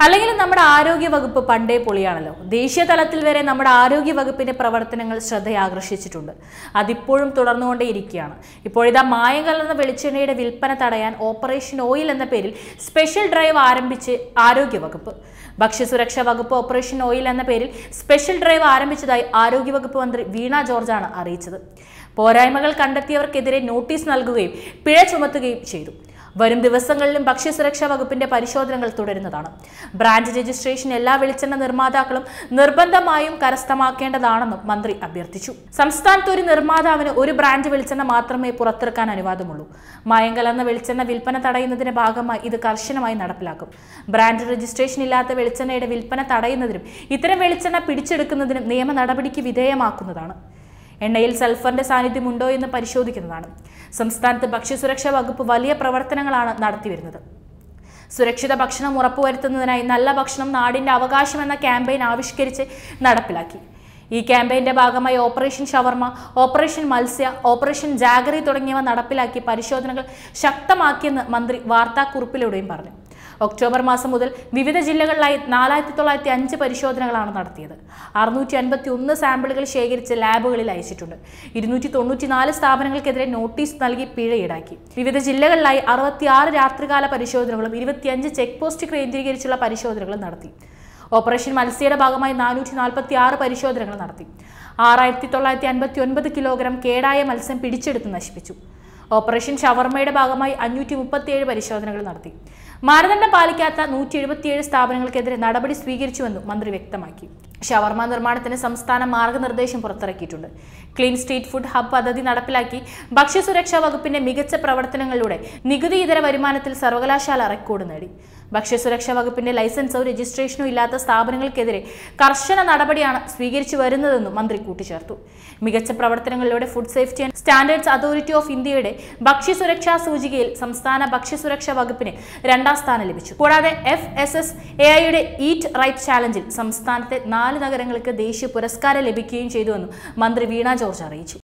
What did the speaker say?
അല്ലെങ്കിൽ നമ്മുടെ ആരോഗ്യ വകുപ്പ് പണ്ടേ പൊളിയാണല്ലോ ദേശീയ തലത്തിൽ വരെ നമ്മുടെ ആരോഗ്യ വകുപ്പിന്റെ പ്രവർത്തനങ്ങൾ ശ്രദ്ധയാകർഷിച്ചിട്ടുണ്ട് അതിപ്പോഴും തുടർന്നുകൊണ്ടേയിരിക്കുകയാണ് ഇപ്പോഴിതാ മായം കലർന്ന വെളിച്ചെണ്ണയുടെ വിൽപ്പന തടയാൻ ഓപ്പറേഷൻ ഓയിൽ എന്ന പേരിൽ സ്പെഷ്യൽ ഡ്രൈവ് ആരംഭിച്ച് ആരോഗ്യ വകുപ്പ് ഭക്ഷ്യസുരക്ഷാ വകുപ്പ് ഓപ്പറേഷൻ ഓയിൽ എന്ന പേരിൽ സ്പെഷ്യൽ ഡ്രൈവ് ആരംഭിച്ചതായി ആരോഗ്യവകുപ്പ് മന്ത്രി വീണ ജോർജാണ് അറിയിച്ചത് പോരായ്മകൾ കണ്ടെത്തിയവർക്കെതിരെ നോട്ടീസ് നൽകുകയും പിഴ ചുമത്തുകയും ചെയ്തു വരും ദിവസങ്ങളിലും ഭക്ഷ്യസുരക്ഷാ വകുപ്പിന്റെ പരിശോധനകൾ തുടരുന്നതാണ് ബ്രാൻഡ് രജിസ്ട്രേഷൻ എല്ലാ വെളിച്ചെണ്ണ നിർമ്മാതാക്കളും നിർബന്ധമായും കരസ്ഥമാക്കേണ്ടതാണെന്നും മന്ത്രി അഭ്യർത്ഥിച്ചു സംസ്ഥാനത്ത് ഒരു നിർമ്മാതാവിന് ഒരു ബ്രാൻഡ് വെളിച്ചെണ്ണ മാത്രമേ പുറത്തിറക്കാൻ അനുവാദമുള്ളൂ മായം കലർന്ന വെളിച്ചെണ്ണ വിൽപ്പന തടയുന്നതിന്റെ ഭാഗമായി ഇത് കർശനമായി നടപ്പിലാക്കും ബ്രാൻഡ് രജിസ്ട്രേഷൻ ഇല്ലാത്ത വെളിച്ചെണ്ണയുടെ വിൽപ്പന തടയുന്നതിനും ഇത്തരം വെളിച്ചെണ്ണ പിടിച്ചെടുക്കുന്നതിനും നിയമ നടപടിക്ക് വിധേയമാക്കുന്നതാണ് എണ്ണയിൽ സൾഫറിന്റെ സാന്നിധ്യം ഉണ്ടോ എന്ന് പരിശോധിക്കുന്നതാണ് സംസ്ഥാനത്ത് ഭക്ഷ്യസുരക്ഷാ വകുപ്പ് വലിയ പ്രവർത്തനങ്ങളാണ് നടത്തിവരുന്നത് സുരക്ഷിത ഭക്ഷണം ഉറപ്പുവരുത്തുന്നതിനായി നല്ല ഭക്ഷണം നാടിന്റെ അവകാശം എന്ന ക്യാമ്പയിൻ ആവിഷ്കരിച്ച് നടപ്പിലാക്കി ഈ ക്യാമ്പയിന്റെ ഭാഗമായി ഓപ്പറേഷൻ ഷവർമ ഓപ്പറേഷൻ മത്സ്യ ഓപ്പറേഷൻ ജാഗറി തുടങ്ങിയവ നടപ്പിലാക്കി പരിശോധനകൾ ശക്തമാക്കിയെന്ന് മന്ത്രി വാർത്താക്കുറിപ്പിലൂടെയും പറഞ്ഞു ഒക്ടോബർ മാസം മുതൽ വിവിധ ജില്ലകളിലായി നാലായിരത്തി തൊള്ളായിരത്തി അഞ്ച് പരിശോധനകളാണ് നടത്തിയത് അറുന്നൂറ്റി അൻപത്തി ഒന്ന് സാമ്പിളുകൾ ശേഖരിച്ച് ലാബുകളിൽ അയച്ചിട്ടുണ്ട് ഇരുന്നൂറ്റി തൊണ്ണൂറ്റി നാല് സ്ഥാപനങ്ങൾക്കെതിരെ നോട്ടീസ് നൽകി പിഴ ഈടാക്കി വിവിധ ജില്ലകളിലായി അറുപത്തിയാറ് രാത്രികാല പരിശോധനകളും ഇരുപത്തിയഞ്ച് ചെക്ക് പോസ്റ്റ് കേന്ദ്രീകരിച്ചുള്ള പരിശോധനകളും നടത്തി ഓപ്പറേഷൻ മത്സ്യയുടെ ഭാഗമായി നാനൂറ്റി നാൽപ്പത്തി ആറ് പരിശോധനകൾ നടത്തി ആറായിരത്തി തൊള്ളായിരത്തി അൻപത്തി ഒൻപത് കിലോഗ്രാം കേടായ മത്സ്യം പിടിച്ചെടുത്ത് നശിപ്പിച്ചു ഓപ്പറേഷൻ ഷവർമയുടെ ഭാഗമായി അഞ്ഞൂറ്റി മുപ്പത്തിയേഴ് പരിശോധനകൾ നടത്തി മാനദണ്ഡം പാലിക്കാത്ത നൂറ്റി എഴുപത്തിയേഴ് സ്ഥാപനങ്ങൾക്കെതിരെ നടപടി സ്വീകരിച്ചുവെന്നും മന്ത്രി വ്യക്തമാക്കി ഷവർമ നിർമ്മാണത്തിന് സംസ്ഥാന മാർഗനിർദ്ദേശം പുറത്തിറക്കിയിട്ടുണ്ട് ക്ലീൻ സ്ട്രീറ്റ് ഫുഡ് ഹബ് പദ്ധതി നടപ്പിലാക്കി ഭക്ഷ്യസുരക്ഷാ വകുപ്പിന്റെ മികച്ച പ്രവർത്തനങ്ങളിലൂടെ നികുതി ഇതര വരുമാനത്തിൽ സർവകലാശാല റെക്കോർഡ് നേടി ഭക്ഷ്യസുരക്ഷാ വകുപ്പിന്റെ ലൈസൻസോ രജിസ്ട്രേഷനോ ഇല്ലാത്ത സ്ഥാപനങ്ങൾക്കെതിരെ കർശന നടപടിയാണ് സ്വീകരിച്ചു വരുന്നതെന്നും മന്ത്രി കൂട്ടിച്ചേർത്തു മികച്ച പ്രവർത്തനങ്ങളിലൂടെ food safety and standards authority of ഇന്ത്യയുടെ ഭക്ഷ്യസുരക്ഷാ സൂചികയിൽ സംസ്ഥാന ഭക്ഷ്യസുരക്ഷാ വകുപ്പിന് രണ്ടാം സ്ഥാനം ലഭിച്ചു കൂടാതെ എഫ് എസ് എസ് എ ഐയുടെ ഈറ്റ് റൈറ്റ് ചാലഞ്ചിൽ സംസ്ഥാനത്തെ നാല് നഗരങ്ങൾക്ക് ദേശീയ പുരസ്കാരം ലഭിക്കുകയും ചെയ്തുവെന്നും മന്ത്രി വീണ ജോർജ് അറിയിച്ചു